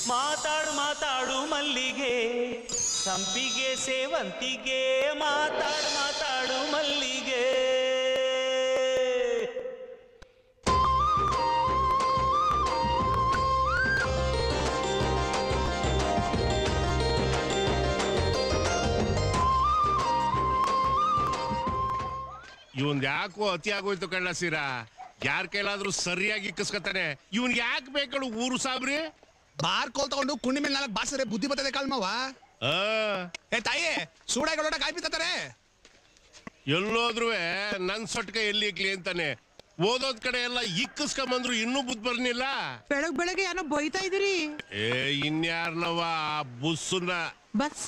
ಮಾತಾಡು ಮಾತಾಡು ಮಲ್ಲಿಗೆ ಸಂಪಿಗೆ ಸೇವಂತಿಗೆ ಮಾತಾಡು ಮಾತಾಡು ಮಲ್ಲಿಗೆ ಇವನ್ ಯಾಕೋ ಅತಿ ಆಗೋಯ್ತು ಕಣ್ಣ ಸೀರಾ ಯಾರ ಕೈಲಾದ್ರೂ ಸರಿಯಾಗಿ ಇಕ್ಕಿಸ್ಕೊತಾನೆ ಇವನ್ ಯಾಕೆ ಬೇಕಳು ಊರು ಸಾಬ್ರಿ ಬಾರ್ ಕೋಲ್ ತಗೊಂಡು ಕುಂಡಿ ಮೇಲೆ ನಾಲ್ಕು ಬಾಸರೆ ಬುದ್ಧಿ ಬರ್ತದೆ ಕಳ್ಮವ ಆ ಏ ತಾಯಿ ಸೂಡಾಗಳೋಟ ಕಾಯಿ ಬಿತ್ತಾರೆ ಎಲ್ಲೋದ್ರು ನನ್ ಸೊಟ್ಕ ಎಲ್ಲಿ ಇಕ್ಲಿ ಅಂತಾನೆ ಓದೋದ್ ಕಡೆ ಎಲ್ಲ ಇಕ್ಕಿಸ್ಕೊಂಬಂದ್ರು ಇನ್ನೂ ಬುದ್ಧಿ ಬರ್ನಿಲ್ಲ ಬೆಳಗ್ ಬೆಳಗ್ಗೆ ಏನೋ ಬೈತಾ ಇದೀರಿ ಏ ಇನ್ಯಾರ್ನವ ಆ ಬುಸ್ಸುನ ಬಸ್ಸ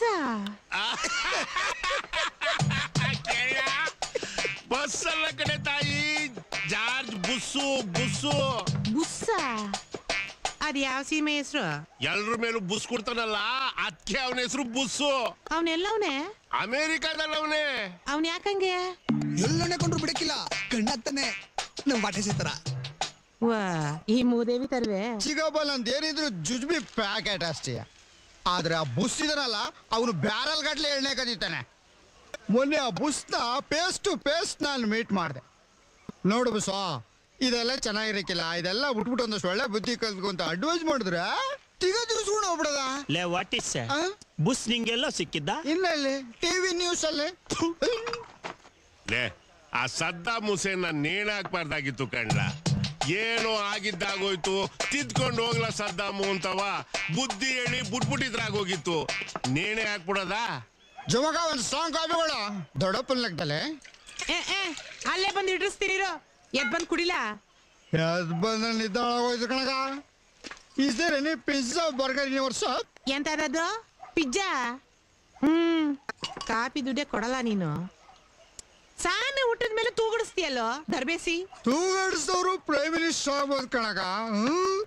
ಬಸ್ ಅಲ್ಲ ಕಡೆ ತಾಯಿ ಜಾರ್ಜ್ ಬುಸ್ಸು ಬುಸ್ಸು ಬುಸ್ಸ ಅದ್ ಯಾವ ಸೀಮೆ ಹೆಸರು ಎಲ್ರ ಮೇಲೂ ಬುಸ್ ಕೊಡ್ತಾನಲ್ಲ ಅದಕ್ಕೆ ಅವನ ಹೆಸರು ಬುಸ್ಸು ಅವನೆಲ್ಲವನೆ ಅಮೇರಿಕಾದಲ್ಲ ಅವನೇ ಅವನ್ ಯಾಕಂಗೆ ಎಲ್ಲನೇ ಕೊಂಡ್ರು ಬಿಡಕ್ಕಿಲ್ಲ ಕಣ್ಣಾಗ್ತಾನೆ ನಮ್ ವಾಟೆ ಸೇತರ ವಾ ಈ ಮೂದೇವಿ ತರ್ವೆ ಚಿಗಬಲ್ ಅಂತ ಏನಿದ್ರು ಜುಜ್ಬಿ ಪ್ಯಾಕೆಟ್ ಅಷ್ಟೇ ಆದ್ರೆ ಆ ಬುಸ್ ಇದನಲ್ಲ ಅವನು ಬ್ಯಾರಲ್ ಗಟ್ಲೆ ಎಣ್ಣೆ ಕದೀತಾನೆ ಮೊನ್ನೆ ಆ ಬುಸ್ನ ಪೇಸ್ಟ್ ಟು ಪೇಸ್ಟ್ ನಾನು ಮೀಟ್ ಮಾಡಿದೆ ನೋಡು ಬುಸ್ ಇದೆಲ್ಲ ಚೆನ್ನಾಗಿರಕ್ಕಿಲ್ಲ ಇದೆಲ್ಲ ಬಿಟ್ಬಿಟ್ಟು ಒಂದಷ್ಟು ಒಳ್ಳೆ ಬುದ್ಧಿ ಕಲ್ತ್ಕೊ ಅಂತ ಅಡ್ವೈಸ್ ಮಾಡಿದ್ರೆ ತಿಗ ತಿರ್ಸ್ಕೊಂಡು ಹೋಗ್ಬಿಡದ ಲೇ ವಾಟ್ ಇಸ್ ಆ? ಬುಸ್ ನಿಂಗೆಲ್ಲ ಸಿಕ್ಕಿದ್ದ ಇನ್ನೆಲ್ಲಿ ಟಿವಿ ನ್ಯೂಸ್ ಅಲ್ಲಿ ಲೇ ಆ ಸದ್ದಾಂ ಹುಸೇನ್ ನೇಣ ಹಾಕ್ಬಾರ್ದಾಗಿತ್ತು ಕಣ್ಲ ಏನೋ ಆಗಿದ್ದಾಗೋಯ್ತು ತಿದ್ಕೊಂಡು ಹೋಗ್ಲ ಸದ್ದಾಮು ಅಂತವ ಬುದ್ಧಿ ಹೇಳಿ ಬುಟ್ಬುಟ್ಟಿದ್ರಾಗೋಗಿತ್ತು ನೇಣೆ ಹಾಕ್ಬಿಡೋದಾ ಜಮಗ ಒಂದು ಸಾಂಗ್ ಕಾಪಿಬೇಡ ದೊಡ್ಡಪ್ಪನ ಲೆಕ್ಕದಲ್ಲೇ ಏ ಏ ಅಲ್ಲೇ ಬಂದು ಇಡ್ರಿಸ್ತೀರಿರೋ ಎದ್ ಬಂದ್ ಕುಡಿಲ ಯಾವ್ದು ಬಂದ ನಿದ್ದಾಳ ಹೋಯ್ತು ಕಣಗ is there any pizza burger in your shop ಎಂತದದು ಪಿಜ್ಜಾ ಹ್ಮ್ ಕಾಪಿ ದುಡ್ಡೇ ಕೊಡಲ್ಲ ನೀನು ಸಾಮೆ ಹುಟ್ಟಿದ ಮೇಲೆ ತೂಗುಡಿಸ್ತೀಯಲ್ಲೋ ದರ್ಬೇಸಿ ತೂಗಡಿಸಿದವರು ಪ್ರೈಮ್ ಮಿನಿಸ್ಟರ್ ಆಗ್ಬೋದು ಕಣಗ ಹ್ಮ್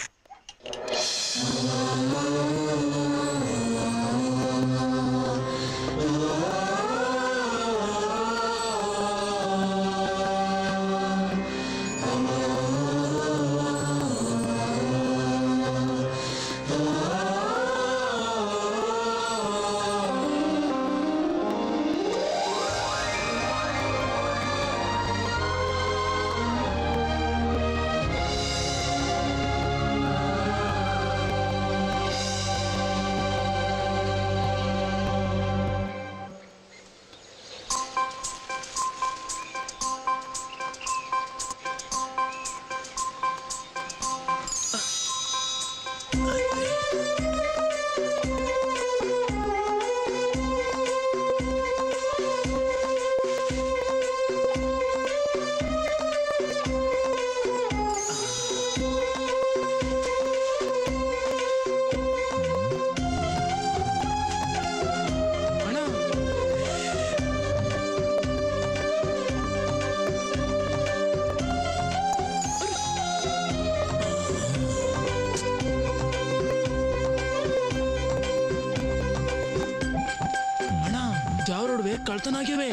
ಅಣ್ಣ ದ್ಯಾವ್ರೊಡವೆ ಕಳ್ತನಾಗ್ಯವೆ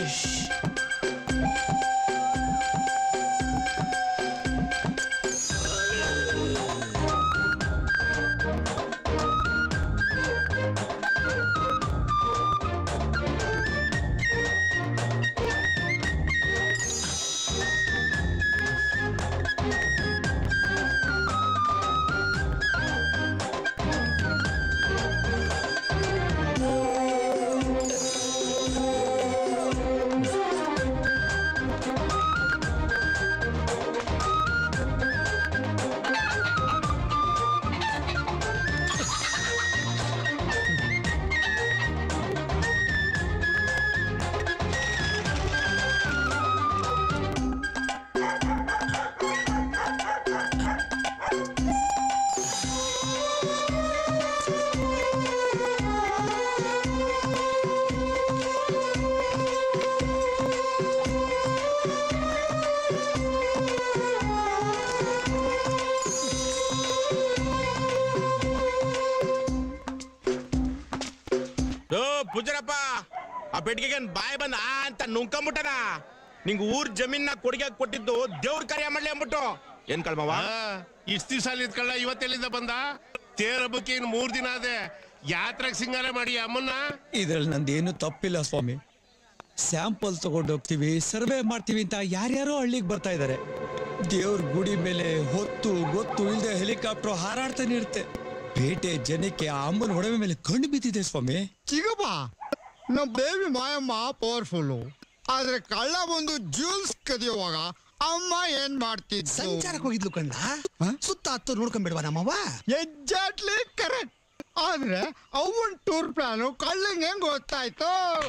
ಓ ಪೂಜರಪ್ಪ ಆ ಪೆಟ್ಟಿಗೆ ಬಾಯ್ ಬಂದ ಆ ಅಂತ ನುಂಕೊಂಬಿಟ್ಟನ ನಿಂಗ್ ಊರ್ ಜಮೀನ ಕೊಡುಗೆ ಕೊಟ್ಟಿದ್ದು ದೇವ್ರ ಕಾರ್ಯ ಮಾಡ್ಲಿ ಅಂದ್ಬಿಟ್ಟು ಏನ್ ಕಳ್ಮವ ಇಷ್ಟ ದಿವಸ ಅಲ್ಲಿ ಇದ್ಕೊಳ್ಳ ಇವತ್ತೆಲ್ಲಿಂದ ಬಂದ ತೇರ್ ಹಬ್ಬಕ್ಕೆ ಇನ್ ಮೂರ್ ದಿನ ಅದೇ ಯಾತ್ರೆಗೆ ಸಿಂಗಾರ ಮಾಡಿ ಅಮ್ಮನ್ನ ಇದ್ರಲ್ಲಿ ನಂದೇನು ತಪ್ಪಿಲ್ಲ ಸ್ವಾಮಿ ಸ್ಯಾಂಪಲ್ ತಗೊಂಡು ಹೋಗ್ತೀವಿ ಸರ್ವೆ ಮಾಡ್ತೀವಿ ಅಂತ ಯಾರ್ಯಾರೋ ಹಳ್ಳಿಗೆ ಬರ್ತಾ ಇದ್ದಾರೆ ದೇವ್ರ ಗುಡಿ ಮೇಲೆ ಹೊತ್ತು ಗೊತ್ತು ಇಲ್ಲದೆ ಹೆಲಿಕಾಪ್ಟರ್ ಹಾರಾಡ್ತಾನೆ ಇರುತ್ತೆ ಪೇಟೆ ಜನಕ್ಕೆ ಆ ಅಮ್ಮನ ಒಡವೆ ಮೇಲೆ ಕಣ್ಣು ಬಿದ್ದಿದೆ ಸ್ವಾಮಿ ಚಿಗಪ್ಪ ನಮ್ಮ ಬೇಬಿ ಮಾಯಮ್ಮ ಪವರ್ಫುಲ್ಲು ಆದ್ರೆ ಕಳ್ಳ ಬಂದು ಜ್ಯೂಲ್ಸ್ ಕದಿಯುವಾಗ ಅಮ್ಮ ಏನ್ ಮಾಡ್ತಿದ್ದು ಸಂಚಾರಕ್ಕೆ ಹೋಗಿದ್ಲು ಕಣ್ಣ ಸುತ್ತ ಹತ್ತು ನೋಡ್ಕೊಂಡ್ಬಿಡ್ವಾ ನಮ್ಮವ್ವ ಎಕ್ಸಾಕ್ಟ್ಲಿ ಕರೆಕ್ಟ್ ಆದ್ರೆ ಅವನ್ ಟೂರ್ ಪ್ಲಾನು ಕಳ್ಳಂಗೆ ಹೆಂಗ್ ಗೊತ್ತಾಯ್ತು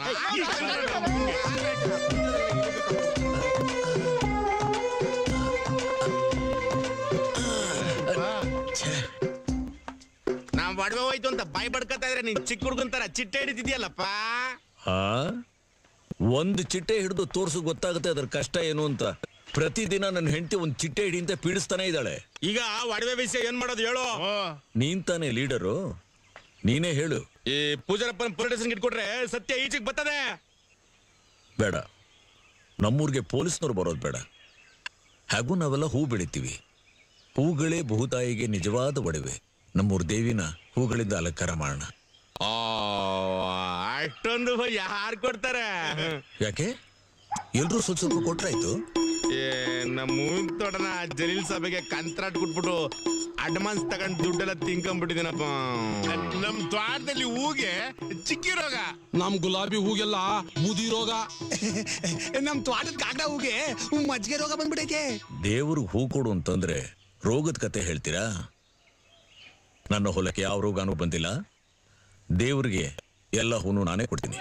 ನಾವ್ ಒಡವೆ ಹೋಯ್ತು ಅಂತ ಬಾಯ್ ಬಡ್ಕತಾ ಇದ್ರೆ ನೀನ್ ಚಿಕ್ಕ ಹುಡ್ಗಂತಾರ ಚಿಟ್ಟೆ ಹಿಡಿತಿದ್ಯಲ್ಲಪ್ಪ ಆ ಒಂದು ಚಿಟ್ಟೆ ಹಿಡಿದು ತೋರ್ಸು ಗೊತ್ತಾಗುತ್ತೆ ಅದ್ರ ಕಷ್ಟ ಏನು ಅಂತ ಪ್ರತಿದಿನ ನನ್ನ ಹೆಂಡತಿ ಒಂದು ಚಿಟ್ಟೆ ಹಿಡಿ ಅಂತ ಪೀಡಿಸ್ತಾನೆ ಇದ್ದಾಳೆ ಈಗ ಒಡವೆ ವಿಷಯ ಏನ್ ಮಾಡೋದು ಹೇಳು ಓ ನೀನ್ ತಾನೇ ಲೀಡರು ನೀನೇ ಹೇಳು ಈ ಪೂಜಾರಪ್ಪನ ಪೊಲಿಟಿಷನ್ ಇಟ್ಕೊಟ್ರೆ ಸತ್ಯ ಈಚೆಗೆ ಬರ್ತದೆ ಬೇಡ ನಮ್ಮೂರಿಗೆ ಪೊಲೀಸ್ನವ್ರು ಬರೋದು ಬೇಡ ಹಾಗೂ ನಾವೆಲ್ಲ ಹೂ ಬೆಳಿತೀವಿ ಹೂಗಳೇ ಬಹುತಾಯಿಗೆ ನಿಜವಾದ ಒಡವೆ ನಮ್ಮೂರ್ ದೇವಿನ ಹೂಗಳಿಂದ ಅಲಂಕಾರ ಮಾಡೋಣ ಆ, ಅಷ್ಟೊಂದು ಯಾರು ಕೊಡ್ತಾರೆ ಯಾಕೆ ಎಲ್ರೂ ಸ್ವಲ್ಪ ಸ್ವಲ್ಪ ಕೊಟ್ರಾಯ್ತು ಏ ನಮ್ಮ ಮೂವಿನ ತೋಟನ ಜಲೀಲ್ ಸಭೆಗೆ ಕಂತ್ರಾಟ್ ಕೊಟ್ಬಿಟ್ಟು ಅಡ್ವಾನ್ಸ್ ತಗೊಂಡ್ ದುಡ್ಡೆಲ್ಲ ತಿನ್ಕೊಂಡ್ಬಿಟ್ಟಿದ್ದೀನಪ್ಪ ನಮ್ ದ್ವಾರದಲ್ಲಿ ಹೂಗೆ ಚಿಕ್ಕಿ ರೋಗ ನಮ್ ಗುಲಾಬಿ ಹೂಗೆಲ್ಲ ಬೂದಿ ರೋಗ ನಮ್ ತೋಟದ ಕಾಗಡ ಹೂಗೆ ಮಜ್ಜಿಗೆ ರೋಗ ಬಂದ್ಬಿಟ್ಟೈತೆ ದೇವ್ರಿಗೆ ಹೂ ಕೊಡು ಅಂತಂದ್ರೆ ರೋಗದ ಕತೆ ಹೇಳ್ತೀರಾ ನನ್ನ ಹೊಲಕ್ಕೆ ಯಾವ ರೋಗಾನೂ ಬಂದಿಲ್ಲ ದೇವ್ರಿಗೆ ಎಲ್ಲ ಹೂನು ನಾನೇ ಕೊಡ್ತೀನಿ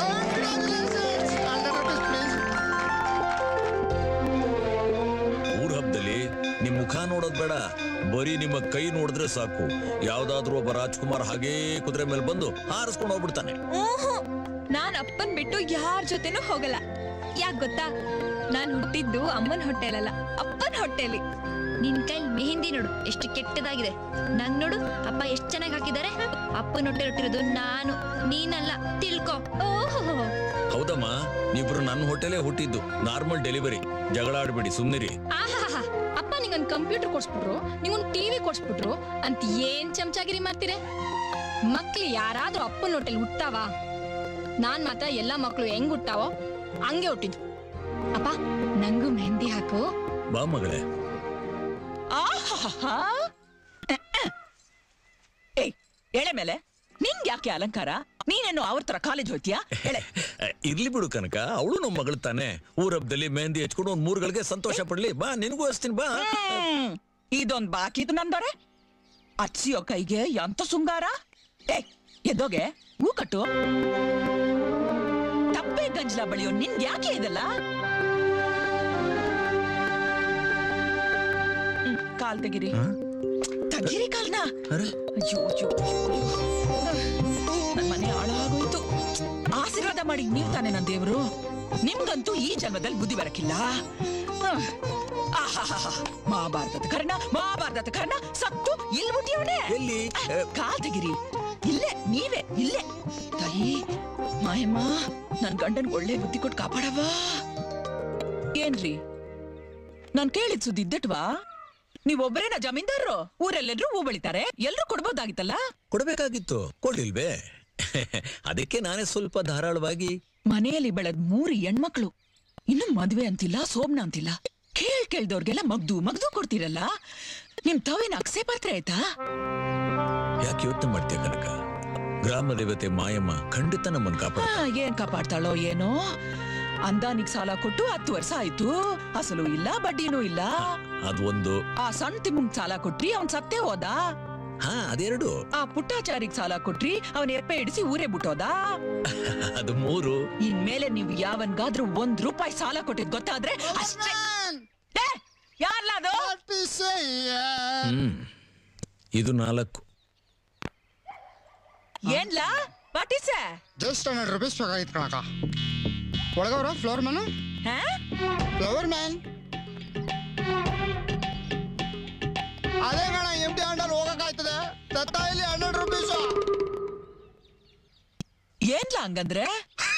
ಊರ್ ಹಬ್ಬದಲ್ಲಿ ನಿಮ್ ಮುಖ ನೋಡೋದ್ ಬೇಡ ಬರೀ ನಿಮ್ಮ ಕೈ ನೋಡಿದ್ರೆ ಸಾಕು ಯಾವ್ದಾದ್ರೂ ಒಬ್ಬ ರಾಜ್ಕುಮಾರ್ ಹಾಗೇ ಕುದುರೆ ಮೇಲೆ ಬಂದು ಹಾರಿಸ್ಕೊಂಡು ಹೋಗ್ಬಿಡ್ತಾನೆ ಓಹೋ ನಾನ್ ಅಪ್ಪನ್ ಬಿಟ್ಟು ಯಾರ ಜೊತೆನೂ ಹೋಗಲ್ಲ ಯಾಕ್ ಗೊತ್ತಾ ನಾನ್ ಹುಟ್ಟಿದ್ದು ಅಮ್ಮನ್ ಹೊಟ್ಟೆಲಲ್ಲ ಅಪ್ಪನ್ ಹೊಟ್ಟೆಲಿ ನಿನ್ ಕೈಲ್ ಮೆಹಂದಿ ನೋಡು ಎಷ್ಟು ಕೆಟ್ಟದಾಗಿದೆ ನಂಗ್ ನೋಡು ಅಪ್ಪ ಎಷ್ಟ್ ಚೆನ್ನಾಗಿ ಹಾಕಿದ್ದಾರೆ ಅಪ್ಪನ ಹೊಟ್ಟೆ ಹೊಟ್ಟಿರೋದು ನಾನು ನೀನಲ್ಲ ತಿಳ್ಕೊ ಓಹೋ ಹೌದಮ್ಮ ನೀವಿಬ್ರು ನನ್ನ ಹೊಟ್ಟೆಲೇ ಹುಟ್ಟಿದ್ದು ನಾರ್ಮಲ್ ಡೆಲಿವರಿ ಜಗಳ ಆಡ್ಬೇಡಿ ಸುಮ್ನಿರಿ ಆಹಾಹಾ ಅಪ್ಪ ನಿಂಗೊಂದ್ ಕಂಪ್ಯೂಟರ್ ಕೊಡ್ಸ್ಬಿಟ್ರು ನಿಂಗೊಂದ್ ಟಿವಿ ಕೊಡ್ಸ್ಬಿಟ್ರು ಅಂತ ಏನ್ ಚಮಚಾಗಿರಿ ಮಾಡ್ತೀರೆ ಮಕ್ಳು ಯಾರಾದ್ರೂ ಅಪ್ಪನ ಹೊಟ್ಟೆಲ್ ಹುಟ್ಟಾವ ನಾನ್ ಮಾತ್ರ ಎಲ್ಲಾ ಮಕ್ಳು ಹೆಂಗ್ ಹುಟ್ಟಾವೋ ಹಂಗೆ ಹುಟ್ಟಿದ್ದು ಅಪ್ಪ ನಂಗೂ ಮೆಹಂದಿ ಹಾಕು ಬಾ ಮಗಳೇ ಆಹಾಹಾ. ಏಯ್ ಎಳೆ ಮೇಲೆ ನಿಂಗ್ ಯಾಕೆ ಅಲಂಕಾರ ನೀನೇನು ಅವ್ರ ತರ ಕಾಲೇಜ್ ಹೋಗ್ತೀಯಾ ಎಳೆ ಅಹ್, ಇರ್ಲಿ ಬಿಡು ಕನಕ ಅವಳು ನಮ್ಮ ಮಗಳು ತಾನೆ ಊರ್ ಹಬ್ಬದಲ್ಲಿ ಮೆಹಂದಿ ಹಚ್ಕೊಂಡು ಒಂದ್ ಮೂರ್ಗಳಿಗೆ ಸಂತೋಷ ಪಡ್ಲಿ ಬಾ ನಿನ್ಗೂ ಹಚ್ತೀನಿ ಬಾ ಹ್ಮ್. ಇದೊಂದ್ ಬಾಕಿದು ನಂದೊರೆ ಅಚ್ಚಿಯೋ ಕೈಗೆ ಎಂತ ಸುಂಗಾರ ಏ ಎದ್ದೋಗೆ ಹೂ ಕಟ್ಟು ತಪ್ಪೆ ಗಂಜಲ ಬಳಿಯೋ ನಿನ್ ಯಾಕೆ ಇದಲ್ಲ ಹ್ಮ್, ಕಾಲ್ ತೆಗಿರಿ ತೆಗೀರಿ ಕಾಲ್ನ ಅರೆ ಅಯ್ಯೋ ಅಯ್ಯೋ ನನ್ ಮನೆ ಹಾಳಾಗೋಯ್ತು ಆಶೀರ್ವಾದ ಮಾಡಿ ನೀವ್ ತಾನೇ ನನ್ ದೇವ್ರು ನಿಮ್ಗಂತೂ ಈ ಜನ್ಮದಲ್ಲಿ ಬುದ್ಧಿ ಬರಕಿಲ್ಲ ಹ್ಮ್. ಆಹಾಹಾಹಾ. ಮಹಾಭಾರತದ ಕರ್ಣ ಮಹಾಭಾರತದ ಕರ್ಣ ಸತ್ತು ಇಲ್ ಬಿಟ್ಟಿಯವನೇ ಎಲ್ಲಿ? ಕಾಲ್ ತೆಗಿರಿ ಇಲ್ಲೇ ನೀವೇ ಇಲ್ಲೇ ತಾಯಿ ಮಾಯಮ್ಮ ನನ್ ಗಂಡನ್ ಒಳ್ಳೆ ಬುದ್ಧಿ ಕೊಟ್ಟು ಕಾಪಾಡವ ಏನ್ರಿ ನಾನ್ ಕೇಳಿದ್ ಸುದ್ದಿ ಇದ್ದಟ್ವಾ ನೀವೊಬ್ಬರೇನ ಜಮೀನ್ದಾರರು ಊರೆಲ್ಲೆಲ್ರೂ ಹೂ ಬೆಳಿತಾರೆ ಎಲ್ರೂ ಕೊಡ್ಬೋದಾಗಿತ್ತಲ್ಲ ಕೊಡ್ಬೇಕಾಗಿತ್ತು ಕೊಡ್ಲಿಲ್ವೇ ಅದಕ್ಕೆ ನಾನೇ ಸ್ವಲ್ಪ ಧಾರಾಳವಾಗಿ ಮನೆಯಲ್ಲಿ ಬೆಳೆದ್ ಮೂರು ಹೆಣ್ಮಕ್ಳು ಇನ್ನು ಮದ್ವೆ ಅಂತಿಲ್ಲ ಸೋಮ್ನ ಅಂತಿಲ್ಲ ಕೇಳ್ ಕೇಳ್ದವ್ರಿಗೆಲ್ಲ ಮಗ್ದು ಮಗ್ದು ಕೊಡ್ತೀರಲ್ಲ ನಿಮ್ ತವಿನ ಅಕ್ಸೆ ಪಾತ್ರೆ ಆಯ್ತಾ ಯಾಕೆ ಯೋಚನೆ ಮಾಡ್ತೀಯ ಕನಕ ಗ್ರಾಮ ದೇವತೆ ಮಾಯಮ್ಮ ಖಂಡಿತ ನಮ್ಮನ್ ಕಾಪಾಡ ಆ, ಏನ್ ಕಾಪಾಡ್ತಾಳೋ ಏನೋ ಅಂದಾನಿಗ್ ಸಾಲ ಕೊಟ್ಟು ಹತ್ತು ವರ್ಷ ಆಯ್ತು ಅಸಲು ಇಲ್ಲ ಬಡ್ಡಿನೂ ಇಲ್ಲ ಅದೊಂದು ಆ ಸಣ್ಣ ತಿಮ್ಮಂಗ್ ಸಾಲ ಕೊಟ್ರಿ ಅವ್ನ್ ಸತ್ತೇ ಹೋದ ಹಾ ಅದೆರಡು ಆ ಪುಟ್ಟಾಚಾರಿಗ್ ಸಾಲ ಕೊಟ್ರಿ ಅವನ್ ಎಪ್ಪೆ ಇಡಿಸಿ ಊರೇ ಬಿಟ್ಟೋದ ಅದು ಮೂರು ಇನ್ಮೇಲೆ ನೀವು ಯಾವನ್ಗಾದ್ರೂ ಒಂದ್ ರೂಪಾಯಿ ಸಾಲ ಕೊಟ್ಟಿದ್ ಗೊತ್ತಾದ್ರೆ ಅಷ್ಟೇ ಏ, ಯಾರ್ಲಾ ಅದು ಹ್ಮ್ ಇದು ನಾಲ್ಕು ಏನ್ಲಾ ಪಾಟಿಸ ಜಸ್ಟ್ ಹಂಡ್ರೆಡ್ ರುಪೀಸ್ ಬೇಕಾಗಿತ್ತು ಕಣಕ ಒಳಗವ್ರ ಫ್ಲವರ್ ಮ್ಯಾನು ಫ್ಲವರ್ ಮ್ಯಾನ್ ಅದೇ ಕಣ ಎಮ್ ಟಿ ಹಂಡ್ರೆಡ್ ಹೋಗಕ್ಕಾಯ್ತದೆ ತತ್ತ ಇಲ್ಲಿ ಹಂಡ್ರೆಡ್ ರುಪೀಸ್ ಏನ್ಲಾ ಹಂಗಂದ್ರೆ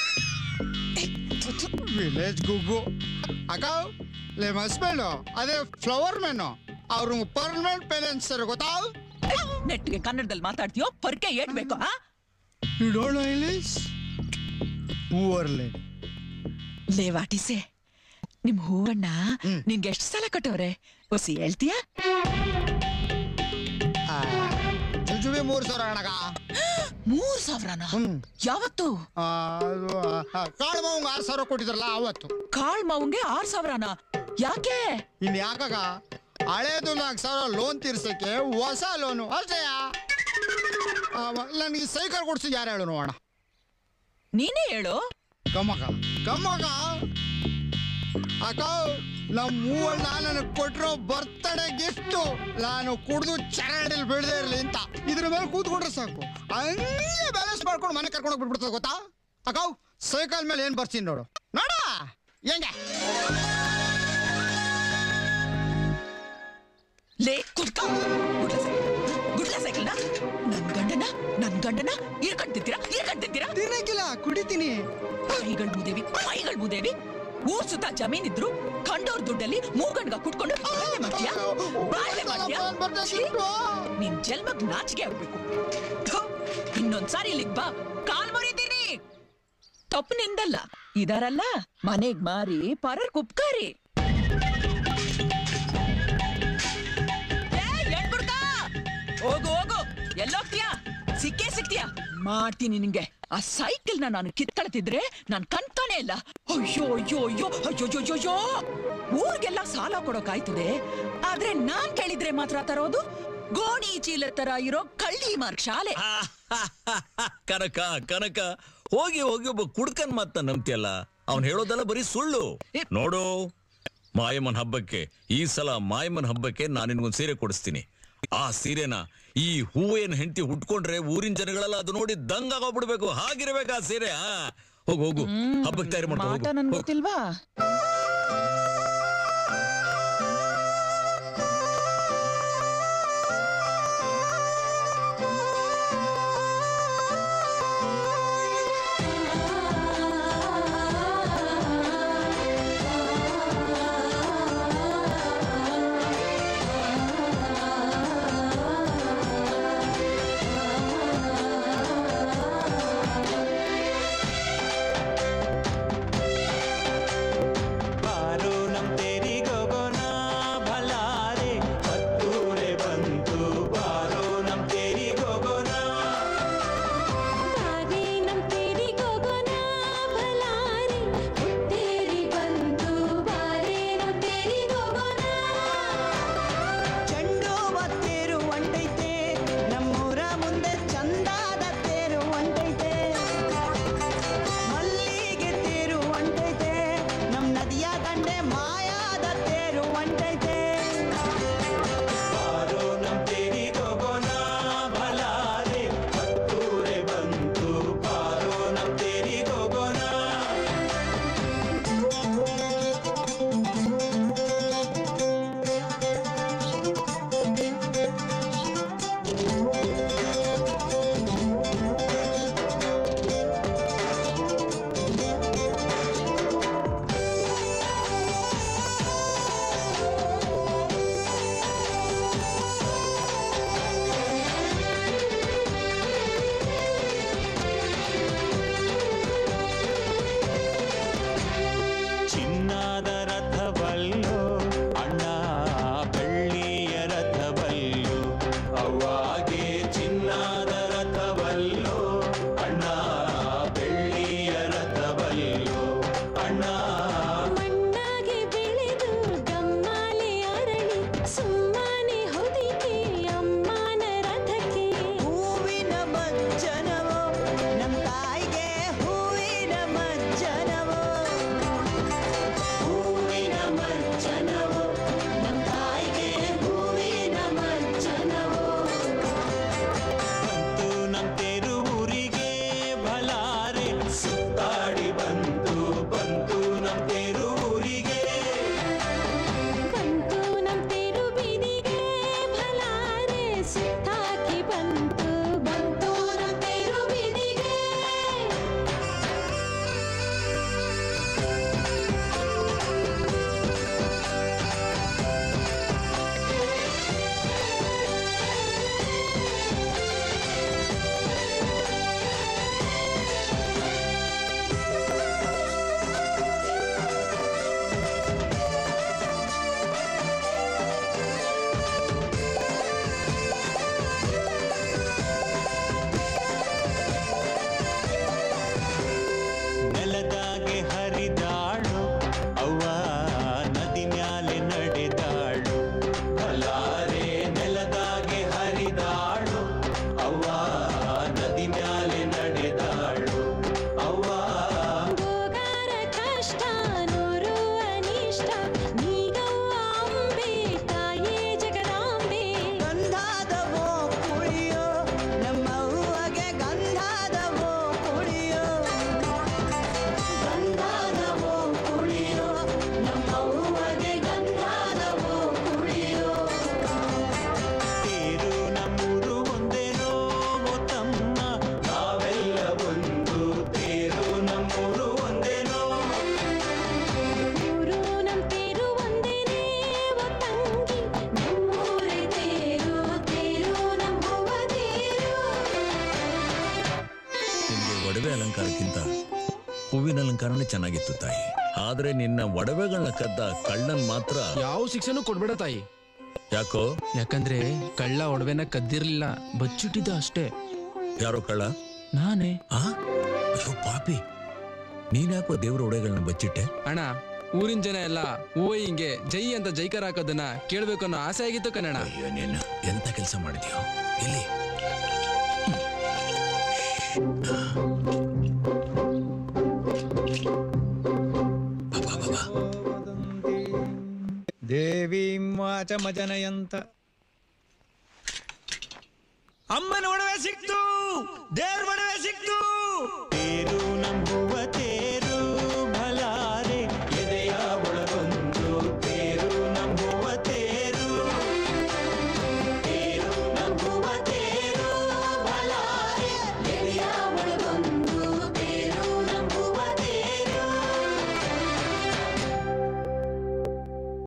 ವಿಲೇಜ್ ಗುಗ್ಗು ಅಕ್ಕ ನಿಮ್ಮ ಹಸ್ಬೆಂಡು ಅದೇ ಫ್ಲವರ್ ಮ್ಯಾನು ಅವ್ರು ಪರ್ಮನೆಂಟ್ ಪೇರೆಂಟ್ಸ್ ಸರ್ ಗೊತ್ತಾ ನೆಟ್ಟಿಗೆ ಕನ್ನಡದಲ್ಲಿ ಮಾತಾಡ್ತೀಯೋ ಪೊರ್ಕೆ ಏಟ್ಬೇಕು ಆ you don't know English poor lady ಲೇವಾಟಿಸೆ ನಿಮ್ ಹೂವಣ್ಣ ನಿನ್ಗೆ ಎಷ್ಟು ಸಲ ಕಟ್ಟವ್ರೆ ಒಸಿ ಹೇಳ್ತೀಯಾ ಜುಜುಬಿ ಮೂರ್ ಸಾವಿರ ಅಣ್ಣಗ ಮೂರ್ ಸಾವಿರನ ಯಾವತ್ತು ಕಾಳು ಮಾವಂಗ ಆರು ಸಾವಿರ ಕೊಟ್ಟಿದ್ರಲ್ಲ ಅವತ್ತು ಕಾಳ್ ಮಾವಂಗೆ ಆರ್ ಸಾವಿರನ ಯಾಕೆ ಇನ್ ಯಾಕಾಗ ಹಳೇದು ನಾಲ್ಕು ಸಾವಿರ ಲೋನ್ ತೀರ್ಸಕ್ಕೆ ಹೊಸ ಲೋನು ಅಷ್ಟೇ ನನಗೆ ಸೈಕಲ್ ಕೊಡ್ಸಿ ಯಾರು ಹೇಳು ನೋಡೋಣ ನೀನೇ ಹೇಳು ಕಮ್ಮಗ ಕಮ್ಮಗ ಅಕ್ಕ ನಮ್ಮ ಮೂವಣ್ಣ ನನಗೆ ಕೊಟ್ಟಿರೋ ಬರ್ತಡೇ ಗಿಫ್ಟ್ ನಾನು ಕುಡ್ದು ಚರಂಡಿಲ್ ಬೀಳದೆ ಇರಲಿ ಅಂತ ಇದ್ರ ಮೇಲೆ ಕೂತ್ಕೊಂಡ್ರೆ ಸಾಕು ಹಂಗೆ ಬ್ಯಾಲೆನ್ಸ್ ಮಾಡ್ಕೊಂಡು ಮನೆ ಕರ್ಕೊಂಡು ಬಿಟ್ಬಿಡ್ತದೆ ಗೊತ್ತಾ ಅಕ್ಕ ಸೈಕಲ್ ಮೇಲೆ ಏನ್ ಬರ್ತೀನಿ ನೋಡು ನೋಡ ಹೆಂಗೆ ಲೇ ಕುಡ್ಕ ಗುಡ್ಲ ಸೈಕಲ್ ಗುಡ್ಲ ಸೈಕಲ್ನ ನನ್ ಗಂಡನ ನನ್ ಗಂಡನ ಇರ್ಕಂತಿದ್ದೀರಾ ಇರ್ಕಂತಿದ್ದೀರಾ ತಿನ್ನಕ್ಕಿಲ್ಲ ಕುಡಿತೀನಿ ಮೈಗಳ್ ಮುದೇವಿ ಮೈಗಳ್ ಮುದೇವಿ ಊರ್ ಸುತ್ತ ಜಮೀನಿದ್ರು ಕಂಡೋರ್ ದುಡ್ಡಲ್ಲಿ ಮೂಗಣ್ಗ ಕುಟ್ಕೊಂಡು ಬಾಳ್ವೆ ಮಾಡ್ತೀಯಾ ಬಾಳ್ವೆ ಮಾಡ್ತೀಯಾ ಛೀ, ನಿನ್ ಜನ್ಮಕ್ ನಾಚಿಕೆ ಆಗ್ಬೇಕು ಥು, ಇನ್ನೊಂದ್ಸಾರಿ ಇಲ್ಲಿಗ್ ಬಾ ಕಾಲ್ ಮುರಿತೀನಿ ತಪ್ಪು ನಿಂದಲ್ಲ ಇದಾರಲ್ಲ ಮನೆಗ್ ಮಾರಿ ಪರರ್ ಕುಪ್ಕಾರಿ ಏ, ಎಣ್ಗುಡ್ಕ! ಹೋಗು ಹೋಗು ಎಲ್ಲೋಗ್ತೀಯಾ ಸಿಕ್ಕೇ ಸಿಕ್ತೀಯಾ ಮಾಡ್ತೀನಿ ನಿಂಗೆ ಆ ಸೈಕಲ್ ನಾನು ಕಿತ್ಕೊಳ್ತಿದ್ರೆ ನಾನ್ ಕಣ್ತಾನೆ ಇಲ್ಲ ಅಯ್ಯೋ ಅಯ್ಯೋ ಅಯ್ಯೋ ಅಯ್ಯೋ ಅಯ್ಯೋ ಅಯ್ಯೋ ಊರ್ಗೆಲ್ಲ ಸಾಲ ಕೊಡೋಕಾಯ್ತದೆ ಆದ್ರೆ ನಾನ್ ಕೇಳಿದ್ರೆ ಮಾತ್ರ ತರೋದು ಗೋಣಿ ಚೀಲ ತರ ಇರೋ ಕಳ್ಳಿ ಮಾರ್ಕ್ ಶಾಲೆ ಕನಕ ಕನಕ ಹೋಗಿ ಹೋಗಿ ಒಬ್ಬ ಕುಡ್ಕನ್ ಮಾತ ನಂಬ್ತಿಯಲ್ಲ ಅವ್ನ್ ಹೇಳೋದೆಲ್ಲ ಬರೀ ಸುಳ್ಳು ನೋಡು ಮಾಯಮ್ಮನ್ ಹಬ್ಬಕ್ಕೆ ಈ ಸಲ ಮಾಯಮ್ಮನ್ ಹಬ್ಬಕ್ಕೆ ನಾನು ನಿನ್ಗೊಂದ್ ಸೀರೆ ಕೊಡಿಸ್ತೀನಿ ಆ ಸೀರೆನ ಈ ಹೂವೇನ್ ಹೆಂಡತಿ ಹುಟ್ಕೊಂಡ್ರೆ ಊರಿನ ಜನಗಳೆಲ್ಲ ಅದು ನೋಡಿ ದಂಗಾಗೋಗ್ಬಿಡ್ಬೇಕು ಹಾಗಿರ್ಬೇಕು ಆ ಸೀರೆ ಆ ಹೋಗು ಹೋಗು ಹಬ್ಬಕ್ಕೆ ತಯಾರಿ ಮಾಡ್ಕೊ ಮಾಟ ಹೋಗು. ನನ್ ಹೋಗು ಗೊತ್ತಿಲ್ವಾ ನಿನಗೆ ಒಡವೆ ಅಲಂಕಾರಕ್ಕಿಂತ ಹೂವಿನ ಅಲಂಕಾರನೇ ಚೆನ್ನಾಗಿತ್ತು ತಾಯಿ ಆದ್ರೆ ನಿನ್ನ ಒಡವೆಗಳನ್ನ ಕದ್ದ ಕಳ್ಳನ್ ಮಾತ್ರ ಯಾವ ಶಿಕ್ಷೆನೂ ಕೊಡ್ಬೇಡ ತಾಯಿ ಯಾಕೋ ಯಾಕಂದ್ರೆ ಕಳ್ಳ ಒಡವೆನ ಕದ್ದಿರ್ಲಿಲ್ಲ ಬಚ್ಚಿಟ್ಟಿದ್ದ ಅಷ್ಟೇ ಯಾರೋ ಕಳ್ಳ ನಾನೇ ಆ ಅಯ್ಯೋ ಪಾಪಿ ನೀನ್ ಯಾಕೋ ದೇವ್ರ ಒಡೆಗಳನ್ನ ಬಚ್ಚಿಟ್ಟೆ ಅಣ್ಣ ಊರಿನ ಜನ ಎಲ್ಲ ಹೂವ ಹಿಂಗೆ ಜೈ ಅಂತ ಜೈಕಾರ ಹಾಕೋದನ್ನ ಕೇಳ್ಬೇಕು ಅನ್ನೋ ಆಸೆ ಆಗಿತ್ತು ಕಣಣ್ಣ ಅಯ್ಯೋ ನೀನು ಎಂತ ಕೆಲಸ ಮಾಡಿದ್ಯೋ ಇಲ್ಲಿ ಬಾ, ಬಾ, ಬಾ, ಬಾ. ದೇವೀಂ ವಾಚ ಮಜನಯಂತ ಅಮ್ಮನ ಒಡವೆ ಸಿಕ್ತು ದೇವ್ರ ಒಡವೆ ಸಿಕ್ತು ತೇರು ನಂಬುವ